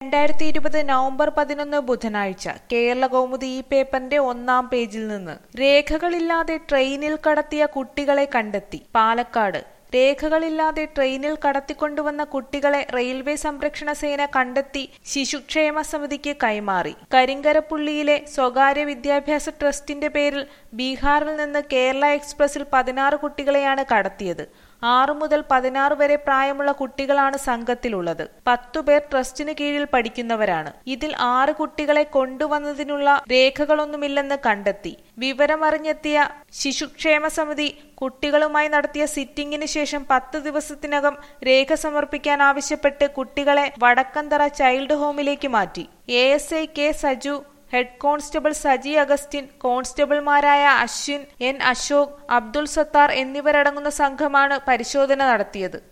രണ്ടായിരത്തി ഇരുപത് നവംബർ പതിനൊന്ന് ബുധനാഴ്ച കേരള കൗമുദി ഈ പേപ്പറിന്റെ ഒന്നാം പേജിൽ നിന്ന് രേഖകളില്ലാതെ ട്രെയിനിൽ കടത്തിയ കുട്ടികളെ കണ്ടെത്തി പാലക്കാട് രേഖകളില്ലാതെ ട്രെയിനിൽ കടത്തിക്കൊണ്ടുവന്ന കുട്ടികളെ റെയിൽവേ സംരക്ഷണ സേന കണ്ടെത്തി ശിശുക്ഷേമ സമിതിക്ക് കൈമാറി കരിങ്കരപ്പുള്ളിയിലെ സ്വകാര്യ വിദ്യാഭ്യാസ ട്രസ്റ്റിന്റെ പേരിൽ ബീഹാറിൽ നിന്ന് കേരള എക്സ്പ്രസിൽ പതിനാറ് കുട്ടികളെയാണ് കടത്തിയത് ആറു മുതൽ പതിനാറ് വരെ പ്രായമുള്ള കുട്ടികളാണ് സംഘത്തിലുള്ളത് പത്തുപേർ ട്രസ്റ്റിന് കീഴിൽ പഠിക്കുന്നവരാണ് ഇതിൽ ആറ് കുട്ടികളെ കൊണ്ടുവന്നതിനുള്ള രേഖകളൊന്നുമില്ലെന്ന് കണ്ടെത്തി വിവരമറിഞ്ഞെത്തിയ ശിശുക്ഷേമ സമിതി കുട്ടികളുമായി നടത്തിയ സിറ്റിംഗിന് ശേഷം പത്ത് ദിവസത്തിനകം രേഖ സമർപ്പിക്കാൻ ആവശ്യപ്പെട്ട് കുട്ടികളെ വടക്കന്തറ ചൈൽഡ് ഹോമിലേക്ക് മാറ്റി A S I K Saju head constable Saji Augustine കോൺസ്റ്റബിൾമാരായ അശ്വിൻ എൻ അശോക് അബ്ദുൾ സത്താർ എന്നിവരടങ്ങുന്ന സംഘമാണ് പരിശോധന നടത്തിയത്